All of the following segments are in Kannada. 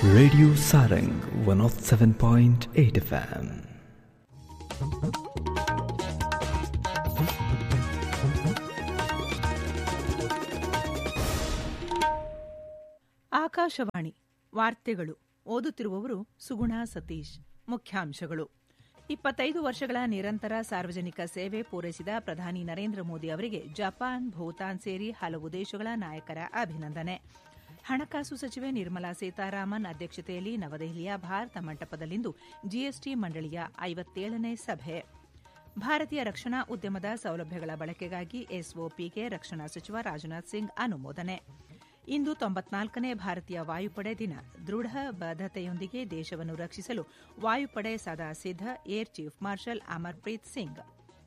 Radio Sarang 107.8 FM. ಆಕಾಶವಾಣಿ ವಾರ್ತೆಗಳು ಓದುತ್ತಿರುವವರು ಸುಗುಣ ಸತೀಶ್ ಮುಖ್ಯಾಂಶಗಳು ಇಪ್ಪತ್ತೈದು ವರ್ಷಗಳ ನಿರಂತರ ಸಾರ್ವಜನಿಕ ಸೇವೆ ಪೂರೈಸಿದ ಪ್ರಧಾನಿ ನರೇಂದ್ರ ಮೋದಿ ಅವರಿಗೆ ಜಪಾನ್ ಭೂತಾನ್ ಸೇರಿ ಹಲವು ದೇಶಗಳ ನಾಯಕರ ಅಭಿನಂದನೆ ಹಣಕಾಸು ಸಚಿವೆ ನಿರ್ಮಲಾ ಸೀತಾರಾಮನ್ ಅಧ್ಯಕ್ಷತೆಯಲ್ಲಿ ನವದೆಹಲಿಯ ಭಾರತ ಮಂಟಪದಲ್ಲಿಂದು ಜಿಎಸ್ಟಿ ಮಂಡಳಿಯ ಐವತ್ತೇಳನೇ ಸಭೆ ಭಾರತೀಯ ರಕ್ಷಣಾ ಉದ್ಯಮದ ಸೌಲಭ್ಯಗಳ ಬಳಕೆಗಾಗಿ ಎಸ್ಒಪಿಗೆ ರಕ್ಷಣಾ ಸಚಿವ ರಾಜನಾಥ್ ಸಿಂಗ್ ಅನುಮೋದನೆ ಇಂದು ತೊಂಬತ್ನಾಲ್ಕನೇ ಭಾರತೀಯ ವಾಯುಪಡೆ ದಿನ ದೃಢ ಬದ್ಧತೆಯೊಂದಿಗೆ ದೇಶವನ್ನು ರಕ್ಷಿಸಲು ವಾಯುಪಡೆ ಸದಾ ಸಿದ್ದ air chief marshal Amarpreet Singh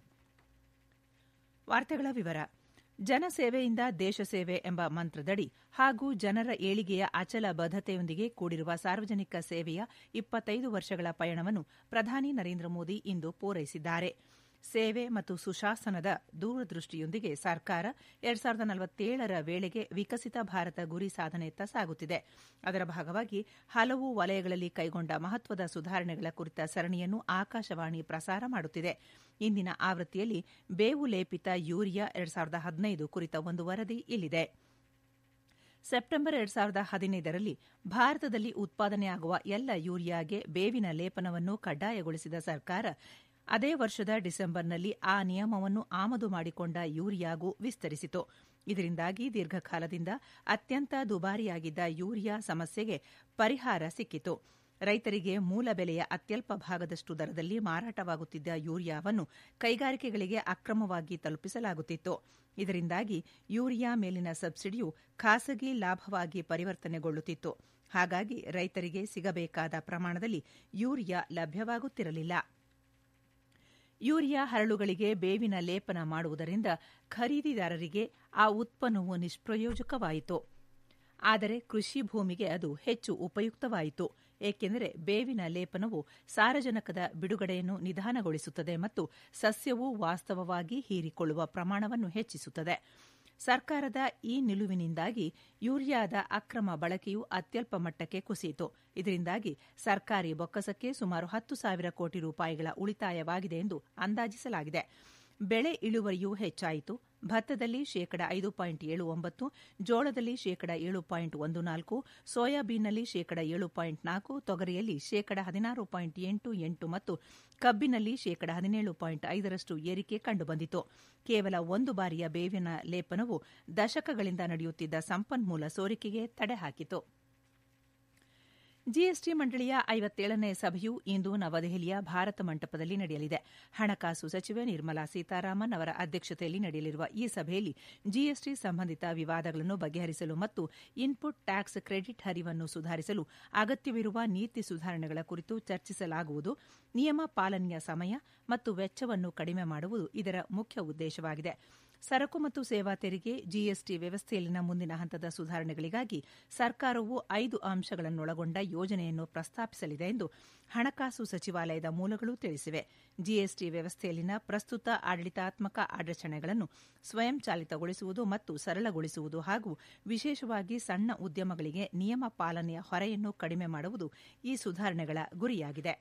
ವಾರ್ತೆಗಳ ವಿವರ ಜನಸೇವೆಯಿಂದ ದೇಶ ಸೇವೆ ಎಂಬ ಮಂತ್ರದಡಿ ಹಾಗೂ ಜನರ ಏಳಿಗೆಯ ಅಚಲ ಬದ್ಧತೆಯೊಂದಿಗೆ ಕೂಡಿರುವ ಸಾರ್ವಜನಿಕ ಸೇವೆಯ ಇಪ್ಪತ್ತೈದು ವರ್ಷಗಳ ಪಯಣವನ್ನು ಪ್ರಧಾನಿ ನರೇಂದ್ರ ಮೋದಿ ಇಂದು ಪೂರೈಸಿದ್ದಾರೆ ಸೇವೆ ಮತ್ತು ಸುಶಾಸನದ ದೂರದೃಷ್ಟಿಯೊಂದಿಗೆ ಸರ್ಕಾರ ಎರಡ್ ಸಾವಿರದ ನಲವತ್ತೇಳರ ವೇಳೆಗೆ ವಿಕಸಿತ ಭಾರತ ಗುರಿ ಸಾಧನೆಯತ್ತ ಸಾಗುತ್ತಿದೆ ಅದರ ಭಾಗವಾಗಿ ಹಲವು ವಲಯಗಳಲ್ಲಿ ಕೈಗೊಂಡ ಮಹತ್ವದ ಸುಧಾರಣೆಗಳ ಕುರಿತ ಸರಣಿಯನ್ನು ಆಕಾಶವಾಣಿ ಪ್ರಸಾರ ಮಾಡುತ್ತಿದೆ ಇಂದಿನ ಆವೃತ್ತಿಯಲ್ಲಿ ಬೇವು ಲೇಪಿತ ಯೂರಿಯಾ ಎರಡ್ ಸಾವಿರದ ಹದಿನೈದು ಕುರಿತ ಒಂದು ವರದಿ ಇಲ್ಲಿದೆ ಸೆಪ್ಟೆಂಬರ್ ಎರಡ್ ಸಾವಿರದ ಹದಿನೈದರಲ್ಲಿ ಭಾರತದಲ್ಲಿ ಉತ್ಪಾದನೆಯಾಗುವ ಎಲ್ಲ ಯೂರಿಯಾಗೆ ಬೇವಿನ ಲೇಪನವನ್ನು ಕಡ್ಡಾಯಗೊಳಿಸಿದ ಸರ್ಕಾರ ಅದೇ ವರ್ಷದ ಡಿಸೆಂಬರ್ನಲ್ಲಿ ಆ ನಿಯಮವನ್ನು ಆಮದು ಮಾಡಿಕೊಂಡ ಯೂರಿಯಾಗೂ ವಿಸ್ತರಿಸಿತು ಇದರಿಂದಾಗಿ ದೀರ್ಘಕಾಲದಿಂದ ಅತ್ಯಂತ ದುಬಾರಿಯಾಗಿದ್ದ ಯೂರಿಯಾ ಸಮಸ್ಯೆಗೆ ಪರಿಹಾರ ಸಿಕ್ಕಿತು ರೈತರಿಗೆ ಮೂಲ ಬೆಲೆಯ ಅತ್ಯಲ್ಪ ಭಾಗದಷ್ಟು ದರದಲ್ಲಿ ಮಾರಾಟವಾಗುತ್ತಿದ್ದ ಯೂರಿಯಾವನ್ನು ಕೈಗಾರಿಕೆಗಳಿಗೆ ಅಕ್ರಮವಾಗಿ ತಲುಪಿಸಲಾಗುತ್ತಿತ್ತು ಇದರಿಂದಾಗಿ ಯೂರಿಯಾ ಮೇಲಿನ ಸಬ್ಸಿಡಿಯು ಖಾಸಗಿ ಲಾಭವಾಗಿ ಪರಿವರ್ತನೆಗೊಳ್ಳುತ್ತಿತ್ತು ಹಾಗಾಗಿ ರೈತರಿಗೆ ಸಿಗಬೇಕಾದ ಪ್ರಮಾಣದಲ್ಲಿ ಯೂರಿಯಾ ಲಭ್ಯವಾಗುತ್ತಿರಲಿಲ್ಲ ಯೂರಿಯಾ ಹರಳುಗಳಿಗೆ ಬೇವಿನ ಲೇಪನ ಮಾಡುವುದರಿಂದ ಖರೀದಿದಾರರಿಗೆ ಆ ಉತ್ಪನ್ನವು ನಿಷ್ಪ್ರಯೋಜಕವಾಯಿತು ಆದರೆ ಕೃಷಿ ಭೂಮಿಗೆ ಅದು ಹೆಚ್ಚು ಉಪಯುಕ್ತವಾಯಿತು ಏಕೆಂದರೆ ಬೇವಿನ ಲೇಪನವು ಸಾರಜನಕದ ಬಿಡುಗಡೆಯನ್ನು ನಿಧಾನಗೊಳಿಸುತ್ತದೆ ಮತ್ತು ಸಸ್ಯವು ವಾಸ್ತವವಾಗಿ ಹೀರಿಕೊಳ್ಳುವ ಪ್ರಮಾಣವನ್ನು ಹೆಚ್ಚಿಸುತ್ತದೆ ಸರ್ಕಾರದ ಈ ನಿಲುವಿನಿಂದಾಗಿ ಯೂರಿಯಾದ ಅಕ್ರಮ ಬಳಕೆಯು ಅತ್ಯಲ್ಪ ಮಟ್ಟಕ್ಕೆ ಕುಸಿಯಿತು ಇದರಿಂದಾಗಿ ಸರ್ಕಾರಿ ಬೊಕ್ಕಸಕ್ಕೆ ಸುಮಾರು ಹತ್ತು ಸಾವಿರ ಕೋಟಿ ರೂಪಾಯಿಗಳ ಉಳಿತಾಯವಾಗಿದೆ ಎಂದು ಅಂದಾಜಿಸಲಾಗಿದೆ ಬೆಳೆ ಇಳುವರಿಯೂ ಹೆಚ್ಚಾಯಿತು ಭತ್ತದಲ್ಲಿ ಶೇಕಡ ಐದು ಪಾಯಿಂಟ್ ಏಳು ಒಂಬತ್ತು ಜೋಳದಲ್ಲಿ ಶೇಕಡ ಏಳು ಪಾಯಿಂಟ್ ಒಂದು ನಾಲ್ಕು ಸೋಯಾಬೀನ್ನಲ್ಲಿ ಶೇಕಡ ಏಳು ಪಾಯಿಂಟ್ ನಾಲ್ಕು ತೊಗರಿಯಲ್ಲಿ ಶೇಕಡ ಹದಿನಾರು ಪಾಯಿಂಟ್ ಎಂಟು ಎಂಟು ಮತ್ತು ಕಬ್ಬಿನಲ್ಲಿ ಶೇಕಡ ಹದಿನೇಳು ಪಾಯಿಂಟ್ ಐದರಷ್ಟು ಏರಿಕೆ ಕಂಡುಬಂದಿತು ಕೇವಲ ಒಂದು ಬಾರಿಯ ಬೇವಿನ ಲೇಪನವು ದಶಕಗಳಿಂದ ನಡೆಯುತ್ತಿದ್ದ ಸಂಪನ್ಮೂಲ ಸೋರಿಕೆಗೆ ತಡೆ ಹಾಕಿತು ಜಿಎಸ್ಟಿ ಮಂಡಳಿಯ ಐವತ್ತೇಳನೇ ಸಭೆಯು ಇಂದು ನವದೆಹಲಿಯ ಭಾರತ ಮಂಟಪದಲ್ಲಿ ನಡೆಯಲಿದೆ ಹಣಕಾಸು ಸಚಿವೆ ನಿರ್ಮಲಾ ಸೀತಾರಾಮನ್ ಅವರ ಅಧ್ಯಕ್ಷತೆಯಲ್ಲಿ ನಡೆಯಲಿರುವ ಈ ಸಭೆಯಲ್ಲಿ ಜಿಎಸ್ಟಿ ಸಂಬಂಧಿತ ವಿವಾದಗಳನ್ನು ಬಗೆಹರಿಸಲು ಮತ್ತು ಇನ್ಪುಟ್ ಟ್ಯಾಕ್ಸ್ ಕ್ರೆಡಿಟ್ ಹರಿವನ್ನು ಸುಧಾರಿಸಲು ಅಗತ್ಯವಿರುವ ನೀತಿ ಸುಧಾರಣೆಗಳ ಕುರಿತು ಚರ್ಚಿಸಲಾಗುವುದು ನಿಯಮ ಪಾಲನೆಯ ಸಮಯ ಮತ್ತು ವೆಚ್ಚವನ್ನು ಕಡಿಮೆ ಮಾಡುವುದು ಇದರ ಮುಖ್ಯ ಉದ್ದೇಶವಾಗಿದೆ ಸರಕು ಮತ್ತು ಸೇವಾ ತೆರಿಗೆ ಜಿಎಸ್ಟಿ ವ್ಯವಸ್ಥೆಯಲ್ಲಿನ ಮುಂದಿನ ಹಂತದ ಸುಧಾರಣೆಗಳಿಗಾಗಿ ಸರ್ಕಾರವು ಐದು ಅಂಶಗಳನ್ನೊಳಗೊಂಡ ಯೋಜನೆಯನ್ನು ಪ್ರಸ್ತಾಪಿಸಲಿದೆ ಎಂದು ಹಣಕಾಸು ಸಚಿವಾಲಯದ ಮೂಲಗಳು ತಿಳಿಸಿವೆ ಜಿಎಸ್ಟಿ ವ್ಯವಸ್ಥೆಯಲ್ಲಿನ ಪ್ರಸ್ತುತ ಆಡಳಿತಾತ್ಮಕ ಅಡಚಣೆಗಳನ್ನು ಸ್ವಯಂಚಾಲಿತಗೊಳಿಸುವುದು ಮತ್ತು ಸರಳಗೊಳಿಸುವುದು ಹಾಗೂ ವಿಶೇಷವಾಗಿ ಸಣ್ಣ ಉದ್ಯಮಗಳಿಗೆ ನಿಯಮ ಪಾಲನೆಯ ಹೊರೆಯನ್ನು ಕಡಿಮೆ ಮಾಡುವುದು ಈ ಸುಧಾರಣೆಗಳ ಗುರಿಯಾಗಿದೆ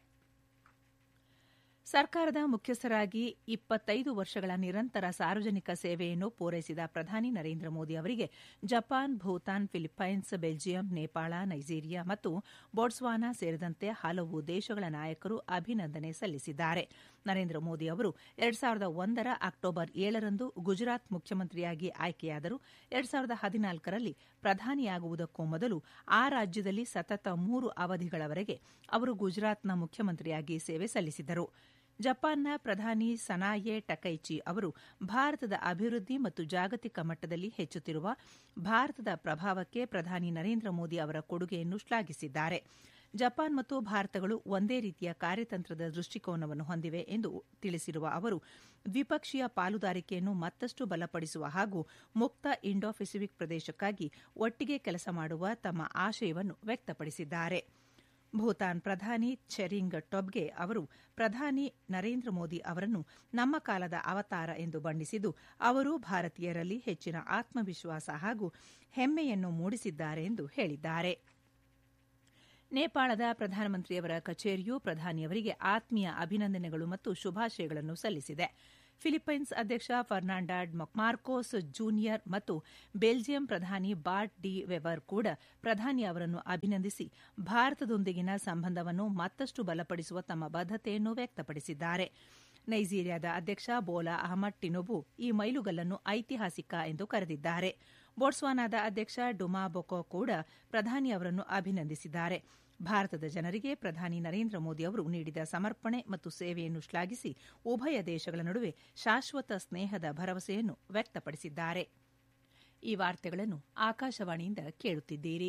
ಸರ್ಕಾರದ ಮುಖ್ಯಸ್ಥರಾಗಿ ಇಪ್ಪತ್ತೈದು ವರ್ಷಗಳ ನಿರಂತರ ಸಾರ್ವಜನಿಕ ಸೇವೆಯನ್ನು ಪೂರೈಸಿದ ಪ್ರಧಾನಿ ನರೇಂದ್ರ ಮೋದಿ ಅವರಿಗೆ Japan Bhutan Philippines Belgium Nepal Nigeria ಮತ್ತು ಬೋಟ್ಸ್ವಾನಾ ಸೇರಿದಂತೆ ಹಲವು ದೇಶಗಳ ನಾಯಕರು ಅಭಿನಂದನೆ ಸಲ್ಲಿಸಿದ್ದಾರೆ ನರೇಂದ್ರ ಮೋದಿ ಅವರು ಎರಡ್ ಸಾವಿರದ ಒಂದರ ಅಕ್ಟೋಬರ್ ಏಳರಂದು ಗುಜರಾತ್ ಮುಖ್ಯಮಂತ್ರಿಯಾಗಿ ಆಯ್ಕೆಯಾದರು ಎರಡ್ ಸಾವಿರದ ಹದಿನಾಲ್ಕರಲ್ಲಿ ಪ್ರಧಾನಿಯಾಗುವುದಕ್ಕೂ ಮೊದಲು ಆ ರಾಜ್ಯದಲ್ಲಿ ಸತತ ಮೂರು ಅವಧಿಗಳವರೆಗೆ ಅವರು ಗುಜರಾತ್ನ ಮುಖ್ಯಮಂತ್ರಿಯಾಗಿ ಸೇವೆ ಸಲ್ಲಿಸಿದ್ದರು ಜಪಾನ್ನ ಪ್ರಧಾನಿ ಸನಾಯೆ ಟಕೈಚಿ ಅವರು ಭಾರತದ ಅಭಿವೃದ್ಧಿ ಮತ್ತು ಜಾಗತಿಕ ಮಟ್ಟದಲ್ಲಿ ಹೆಚ್ಚುತ್ತಿರುವ ಭಾರತದ ಪ್ರಭಾವಕ್ಕೆ ಪ್ರಧಾನಿ ನರೇಂದ್ರ ಮೋದಿ ಅವರ ಕೊಡುಗೆಯನ್ನು ಶ್ಲಾಘಿಸಿದ್ದಾರೆ ಜಪಾನ್ ಮತ್ತು ಭಾರತಗಳು ಒಂದೇ ರೀತಿಯ ಕಾರ್ಯತಂತ್ರದ ದೃಷ್ಟಿಕೋನವನ್ನು ಹೊಂದಿವೆ ಎಂದು ತಿಳಿಸಿರುವ ಅವರು ದ್ವಿಪಕ್ಷೀಯ ಪಾಲುದಾರಿಕೆಯನ್ನು ಮತ್ತಷ್ಟು ಬಲಪಡಿಸುವ ಹಾಗೂ ಮುಕ್ತ ಇಂಡೋ ಪೆಸಿಫಿಕ್ ಪ್ರದೇಶಕ್ಕಾಗಿ ಒಟ್ಟಿಗೆ ಕೆಲಸ ಮಾಡುವ ತಮ್ಮ ಆಶಯವನ್ನು ವ್ಯಕ್ತಪಡಿಸಿದ್ದಾರೆ ಭೂತಾನ್ ಪ್ರಧಾನಿ ಚೆರಿಂಗ್ ಟೊಬ್ಗೆ ಅವರು ಪ್ರಧಾನಿ ನರೇಂದ್ರ ಮೋದಿ ಅವರನ್ನು ನಮ್ಮ ಕಾಲದ ಅವತಾರ ಎಂದು ಬಣ್ಣಿಸಿದ್ದು ಅವರು ಭಾರತೀಯರಲ್ಲಿ ಹೆಚ್ಚಿನ ಆತ್ಮವಿಶ್ವಾಸ ಹಾಗೂ ಹೆಮ್ಮೆಯನ್ನು ಮೂಡಿಸಿದ್ದಾರೆ ಎಂದು ಹೇಳಿದ್ದಾರೆ ನೇಪಾಳದ ಪ್ರಧಾನಮಂತ್ರಿಯವರ ಕಚೇರಿಯು ಪ್ರಧಾನಿಯವರಿಗೆ ಆತ್ಮೀಯ ಅಭಿನಂದನೆಗಳು ಮತ್ತು ಶುಭಾಶಯಗಳನ್ನು ಸಲ್ಲಿಸಿದೆ ಫಿಲಿಪ್ಪೈನ್ಸ್ ಅಧ್ಯಕ್ಷ ಫರ್ನಾಂಡಾಡ್ ಮಾರ್ಕೋಸ್ ಜೂನಿಯರ್ ಮತ್ತು ಬೆಲ್ಜಿಯಂ ಪ್ರಧಾನಿ ಬಾರ್ಟ್ ಡಿ ವೆವರ್ ಕೂಡ ಪ್ರಧಾನಿ ಅವರನ್ನು ಅಭಿನಂದಿಸಿ ಭಾರತದೊಂದಿಗಿನ ಸಂಬಂಧವನ್ನು ಮತ್ತಷ್ಟು ಬಲಪಡಿಸುವ ತಮ್ಮ ಬದ್ದತೆಯನ್ನು ವ್ಯಕ್ತಪಡಿಸಿದ್ದಾರೆ ನೈಜೀರಿಯಾದ ಅಧ್ಯಕ್ಷ ಬೋಲಾ ಅಹಮದ್ ಟಿನುಬು ಈ ಮೈಲುಗಲ್ಲನ್ನು ಐತಿಹಾಸಿಕ ಎಂದು ಕರೆದಿದ್ದಾರೆ ಬೋಟ್ಸ್ವಾನಾದ ಅಧ್ಯಕ್ಷ ಡುಮಾ ಬೊಕೊ ಕೂಡ ಪ್ರಧಾನಿ ಅವರನ್ನು ಅಭಿನಂದಿಸಿದ್ದಾರೆ ಭಾರತದ ಜನರಿಗೆ ಪ್ರಧಾನಿ ನರೇಂದ್ರ ಮೋದಿ ಅವರು ನೀಡಿದ ಸಮರ್ಪಣೆ ಮತ್ತು ಸೇವೆಯನ್ನು ಶ್ಲಾಘಿಸಿ ಉಭಯ ದೇಶಗಳ ನಡುವೆ ಶಾಶ್ವತ ಸ್ನೇಹದ ಭರವಸೆಯನ್ನು ವ್ಯಕ್ತಪಡಿಸಿದ್ದಾರೆ ಈ ವಾರ್ತೆಗಳನ್ನು ಆಕಾಶವಾಣಿಯಿಂದ ಕೇಳುತ್ತಿದ್ದೀರಿ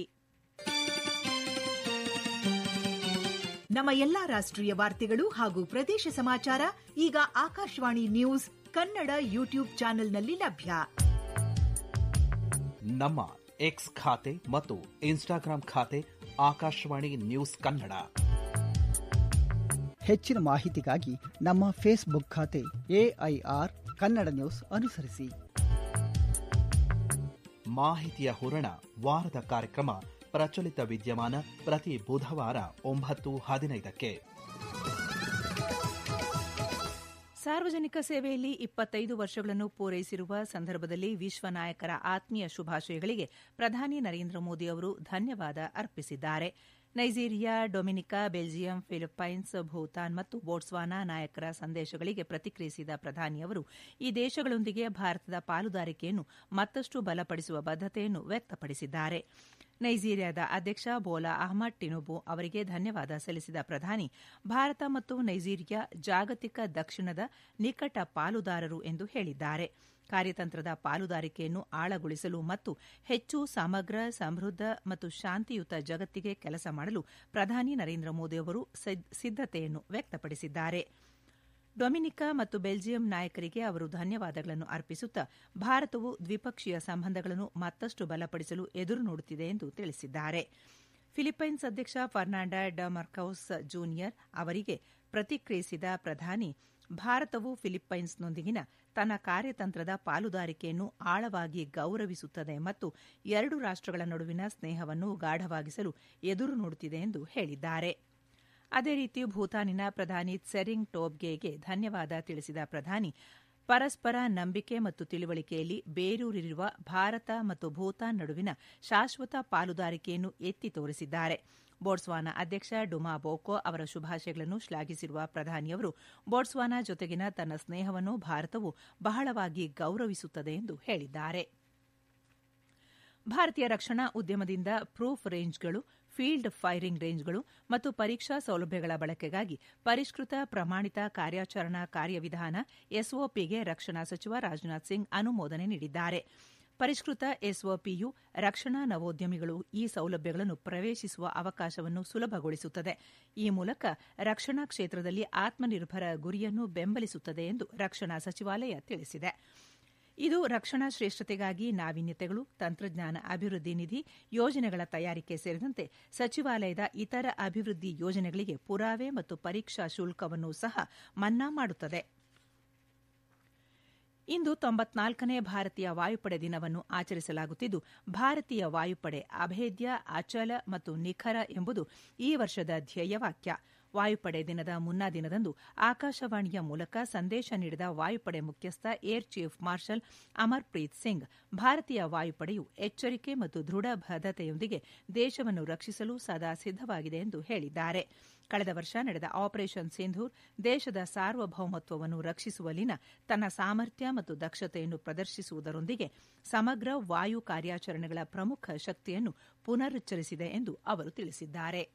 ನಮ್ಮ ಎಲ್ಲಾ ರಾಷ್ಟ್ರೀಯ ವಾರ್ತೆಗಳು ಹಾಗೂ ಪ್ರದೇಶ ಸಮಾಚಾರ ಈಗ ಆಕಾಶವಾಣಿ ನ್ಯೂಸ್ ಕನ್ನಡ ಯೂಟ್ಯೂಬ್ ಚಾನೆಲ್ನಲ್ಲಿ ಲಭ್ಯ ನಮ್ಮ ಎಕ್ಸ್ ಖಾತೆ ಮತ್ತು ಇನ್ಸ್ಟಾಗ್ರಾಂ ಖಾತೆ ಆಕಾಶವಾಣಿ ನ್ಯೂಸ್ ಕನ್ನಡ ಹೆಚ್ಚಿನ ಮಾಹಿತಿಗಾಗಿ ನಮ್ಮ ಫೇಸ್ಬುಕ್ ಖಾತೆ ಎಐಆರ್ ಕನ್ನಡ ನ್ಯೂಸ್ ಅನುಸರಿಸಿ ಮಾಹಿತಿಯ ಹೂರಣ ವಾರದ ಕಾರ್ಯಕ್ರಮ ಪ್ರಚಲಿತ ವಿದ್ಯಮಾನ ಪ್ರತಿ ಬುಧವಾರ ಒಂಬತ್ತು ಹದಿನೈದಕ್ಕೆ ಸಾರ್ವಜನಿಕ ಸೇವೆಯಲ್ಲಿ ಇಪ್ಪತ್ತೈದು ವರ್ಷಗಳನ್ನು ಪೂರೈಸಿರುವ ಸಂದರ್ಭದಲ್ಲಿ ವಿಶ್ವ ನಾಯಕರ ಆತ್ಮೀಯ ಶುಭಾಶಯಗಳಿಗೆ ಪ್ರಧಾನಿ ನರೇಂದ್ರ ಮೋದಿ ಅವರು ಧನ್ಯವಾದ ಅರ್ಪಿಸಿದ್ದಾರೆ Nigeria Dominica Belgium Philippines Bhutan ಮತ್ತು ಬೋಟ್ಸ್ವಾನಾ ನಾಯಕರ ಸಂದೇಶಗಳಿಗೆ ಪ್ರತಿಕ್ರಿಯಿಸಿದ ಪ್ರಧಾನಿ ಅವರು ಈ ದೇಶಗಳೊಂದಿಗೆ ಭಾರತದ ಪಾಲುದಾರಿಕೆಯನ್ನು ಮತ್ತಷ್ಟು ಬಲಪಡಿಸುವ ಬದ್ದತೆಯನ್ನು ವ್ಯಕ್ತಪಡಿಸಿದ್ದಾರೆ ನೈಜೀರಿಯಾದ ಅಧ್ಯಕ್ಷ ಬೋಲಾ ಅಹಮದ್ ಟಿನುಬು ಅವರಿಗೆ ಧನ್ಯವಾದ ಸಲ್ಲಿಸಿದ ಪ್ರಧಾನಿ ಭಾರತ ಮತ್ತು ನೈಜೀರಿಯಾ ಜಾಗತಿಕ ದಕ್ಷಿಣದ ನಿಕಟ ಪಾಲುದಾರರು ಎಂದು ಹೇಳಿದ್ದಾರೆ ಕಾರ್ಯತಂತ್ರದ ಪಾಲುದಾರಿಕೆಯನ್ನು ಆಳಗೊಳಿಸಲು ಮತ್ತು ಹೆಚ್ಚು ಸಮಗ್ರ ಸಮೃದ್ಧ ಮತ್ತು ಶಾಂತಿಯುತ ಜಗತ್ತಿಗೆ ಕೆಲಸ ಮಾಡಲು ಪ್ರಧಾನಿ ನರೇಂದ್ರ ಮೋದಿ ಅವರು ಸಿದ್ದತೆಯನ್ನು ವ್ಯಕ್ತಪಡಿಸಿದ್ದಾರೆ ಡೊಮಿನಿಕಾ ಮತ್ತು ಬೆಲ್ಜಿಯಂ ನಾಯಕರಿಗೆ ಅವರು ಧನ್ಯವಾದಗಳನ್ನು ಅರ್ಪಿಸುತ್ತಾ ಭಾರತವು ದ್ವಿಪಕ್ಷೀಯ ಸಂಬಂಧಗಳನ್ನು ಮತ್ತಷ್ಟು ಬಲಪಡಿಸಲು ಎದುರು ನೋಡುತ್ತಿದೆ ಎಂದು ತಿಳಿಸಿದ್ದಾರೆ ಫಿಲಿಪ್ಪೈನ್ಸ್ ಅಧ್ಯಕ್ಷ ಫರ್ನಾಂಡ ಡ ಮರ್ಕೌಸ್ ಜೂನಿಯರ್ ಅವರಿಗೆ ಪ್ರತಿಕ್ರಿಯಿಸಿದ ಪ್ರಧಾನಿ ಭಾರತವು ಫಿಲಿಪ್ಪೈನ್ಸ್ನೊಂದಿಗಿನ ತನ್ನ ಕಾರ್ಯತಂತ್ರದ ಪಾಲುದಾರಿಕೆಯನ್ನು ಆಳವಾಗಿ ಗೌರವಿಸುತ್ತದೆ ಮತ್ತು ಎರಡು ರಾಷ್ಟಗಳ ನಡುವಿನ ಸ್ನೇಹವನ್ನು ಗಾಢವಾಗಿಸಲು ಎದುರು ನೋಡುತ್ತಿದೆ ಎಂದು ಹೇಳಿದ್ದಾರೆ ಅದೇ ರೀತಿ ಭೂತಾನಿನ ಪ್ರಧಾನಿ ಸೆರಿಂಗ್ ಟೋಬ್ಗೆಗೆ ಧನ್ಯವಾದ ತಿಳಿಸಿದ ಪ್ರಧಾನಿ ಪರಸ್ಪರ ನಂಬಿಕೆ ಮತ್ತು ತಿಳುವಳಿಕೆಯಲ್ಲಿ ಬೇರೂರಿರುವ ಭಾರತ ಮತ್ತು ಭೂತಾನ್ ನಡುವಿನ ಶಾಶ್ವತ ಪಾಲುದಾರಿಕೆಯನ್ನು ಎತ್ತಿ ತೋರಿಸಿದ್ದಾರೆ ಬೋಟ್ಸ್ವಾನಾ ಅಧ್ಯಕ್ಷ ಡುಮಾ ಬೋಕೋ ಅವರ ಶುಭಾಶಯಗಳನ್ನು ಶ್ಲಾಘಿಸಿರುವ ಪ್ರಧಾನಿಯವರು ಬೋಟ್ಸ್ವಾನಾ ಜೊತೆಗಿನ ತನ್ನ ಸ್ನೇಹವನ್ನು ಭಾರತವು ಬಹಳವಾಗಿ ಗೌರವಿಸುತ್ತದೆ ಎಂದು ಹೇಳಿದ್ದಾರೆ ಭಾರತೀಯ ರಕ್ಷಣಾ ಉದ್ಯಮದಿಂದ ಪ್ರೂಫ್ ರೇಂಜ್ಗಳು ಫೀಲ್ಡ್ ಫೈರಿಂಗ್ ರೇಂಜ್ಗಳು ಮತ್ತು ಪರೀಕ್ಷಾ ಸೌಲಭ್ಯಗಳ ಬಳಕೆಗಾಗಿ ಪರಿಷ್ಕೃತ ಪ್ರಮಾಣಿತ ಕಾರ್ಯಾಚರಣಾ ಕಾರ್ಯವಿಧಾನ ಎಸ್ಒಪಿಗೆ ರಕ್ಷಣಾ ಸಚಿವ ರಾಜನಾಥ್ ಸಿಂಗ್ ಅನುಮೋದನೆ ನೀಡಿದ್ದಾರೆ ಪರಿಷ್ಕೃತ ಎಸ್ಒಪಿಯು ರಕ್ಷಣಾ ನವೋದ್ಯಮಿಗಳು ಈ ಸೌಲಭ್ಯಗಳನ್ನು ಪ್ರವೇಶಿಸುವ ಅವಕಾಶವನ್ನು ಸುಲಭಗೊಳಿಸುತ್ತದೆ ಈ ಮೂಲಕ ರಕ್ಷಣಾ ಕ್ಷೇತ್ರದಲ್ಲಿ ಆತ್ಮನಿರ್ಭರ ಗುರಿಯನ್ನು ಬೆಂಬಲಿಸುತ್ತದೆ ಎಂದು ರಕ್ಷಣಾ ಸಚಿವಾಲಯ ತಿಳಿಸಿದೆ ಇದು ರಕ್ಷಣಾ ಶ್ರೇಷ್ಠತೆಗಾಗಿ ನಾವೀನ್ಯತೆಗಳು ತಂತ್ರಜ್ಞಾನ ಅಭಿವೃದ್ಧಿ ನಿಧಿ ಯೋಜನೆಗಳ ತಯಾರಿಕೆ ಸೇರಿದಂತೆ ಸಚಿವಾಲಯದ ಇತರ ಅಭಿವೃದ್ಧಿ ಯೋಜನೆಗಳಿಗೆ ಪುರಾವೆ ಮತ್ತು ಪರೀಕ್ಷಾ ಶುಲ್ಕವನ್ನು ಸಹ ಮನ್ನಾ ಮಾಡುತ್ತದೆ ಇಂದು ತೊಂಬತ್ನಾಲ್ಕನೇ ಭಾರತೀಯ ವಾಯುಪಡೆ ದಿನವನ್ನು ಆಚರಿಸಲಾಗುತ್ತಿದ್ದು ಭಾರತೀಯ ವಾಯುಪಡೆ ಅಭೇದ್ಯ ಅಚಲ ಮತ್ತು ನಿಖರ ಎಂಬುದು ಈ ವರ್ಷದ ಧ್ಯೇಯವಾಕ್ಯ ವಾಯುಪಡೆ ದಿನದ ಮುನ್ನಾ ದಿನದಂದು ಆಕಾಶವಾಣಿಯ ಮೂಲಕ ಸಂದೇಶ ನೀಡಿದ ವಾಯುಪಡೆ ಮುಖ್ಯಸ್ಥ air chief marshal Amarpreet Singh ಭಾರತೀಯ ವಾಯುಪಡೆಯು ಎಚ್ಚರಿಕೆ ಮತ್ತು ದೃಢ ಬದ್ದತೆಯೊಂದಿಗೆ ದೇಶವನ್ನು ರಕ್ಷಿಸಲು ಸದಾ ಸಿದ್ದವಾಗಿದೆ ಎಂದು ಹೇಳಿದ್ದಾರೆ ಕಳೆದ ವರ್ಷ ನಡೆದ ಆಪರೇಷನ್ ಸಿಂಧೂರ್ ದೇಶದ ಸಾರ್ವಭೌಮತ್ವವನ್ನು ರಕ್ಷಿಸುವಲ್ಲಿನ ತನ್ನ ಸಾಮರ್ಥ್ಯ ಮತ್ತು ದಕ್ಷತೆಯನ್ನು ಪ್ರದರ್ಶಿಸುವುದರೊಂದಿಗೆ ಸಮಗ್ರ ವಾಯು ಕಾರ್ಯಾಚರಣೆಗಳ ಪ್ರಮುಖ ಶಕ್ತಿಯನ್ನು ಪುನರುಚ್ಚರಿಸಿದೆ ಎಂದು ಅವರು ತಿಳಿಸಿದ್ದಾರೆ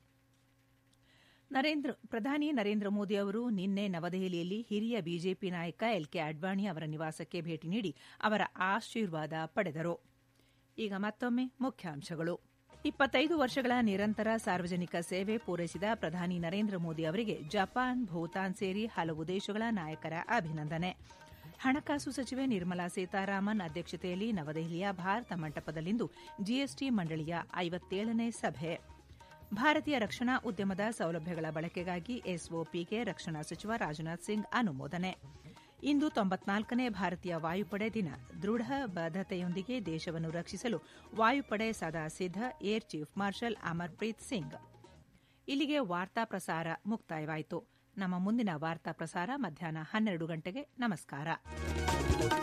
ಪ್ರಧಾನಿ ನರೇಂದ್ರ ಮೋದಿ ಅವರು ನಿನ್ನೆ ನವದೆಹಲಿಯಲ್ಲಿ ಹಿರಿಯ ಬಿಜೆಪಿ ನಾಯಕ ಎಲ್ ಕೆ ಅಡ್ವಾಣಿ ಅವರ ನಿವಾಸಕ್ಕೆ ಭೇಟಿ ನೀಡಿ ಅವರ ಆಶೀರ್ವಾದ ಪಡೆದರು ಈಗ ಮತ್ತೊಮ್ಮೆ ಮುಖ್ಯಾಂಶಗಳು ಇಪ್ಪತ್ತೈದು ವರ್ಷಗಳ ನಿರಂತರ ಸಾರ್ವಜನಿಕ ಸೇವೆ ಪೂರೈಸಿದ ಪ್ರಧಾನಿ ನರೇಂದ್ರ ಮೋದಿ ಅವರಿಗೆ ಜಪಾನ್ ಭೂತಾನ್ ಸೇರಿ ಹಲವು ದೇಶಗಳ ನಾಯಕರ ಅಭಿನಂದನೆ ಹಣಕಾಸು ಸಚಿವೆ ನಿರ್ಮಲಾ ಸೀತಾರಾಮನ್ ಅಧ್ಯಕ್ಷತೆಯಲ್ಲಿ ನವದೆಹಲಿಯ ಭಾರತ ಮಂಟಪದಲ್ಲಿಂದು ಜಿಎಸ್ಟಿ ಮಂಡಳಿಯ ಐವತ್ತೇಳನೇ ಸಭೆ ಭಾರತೀಯ ರಕ್ಷಣಾ ಉದ್ಯಮದ ಸೌಲಭ್ಯಗಳ ಬಳಕೆಗಾಗಿ ಎಸ್ಒಪಿಗೆ ರಕ್ಷಣಾ ಸಚಿವ ರಾಜನಾಥ್ ಸಿಂಗ್ ಅನುಮೋದನೆ ಇಂದು ತೊಂಬತ್ನಾಲ್ಕನೇ ಭಾರತೀಯ ವಾಯುಪಡೆ ದಿನ ದೃಢ ಬದ್ದತೆಯೊಂದಿಗೆ ದೇಶವನ್ನು ರಕ್ಷಿಸಲು ವಾಯುಪಡೆ ಸದಾ ಸಿದ್ದ air chief marshal Amarpreet Singh ಇಲ್ಲಿಗೆ ವಾರ್ತಾ ಪ್ರಸಾರ ಮುಕ್ತಾಯವಾಯಿತು ನಮ್ಮ ಮುಂದಿನ ವಾರ್ತಾ ಪ್ರಸಾರ ಮಧ್ಯಾಹ್ನ ಹನ್ನೆರಡು ಗಂಟೆಗೆ ನಮಸ್ಕಾರ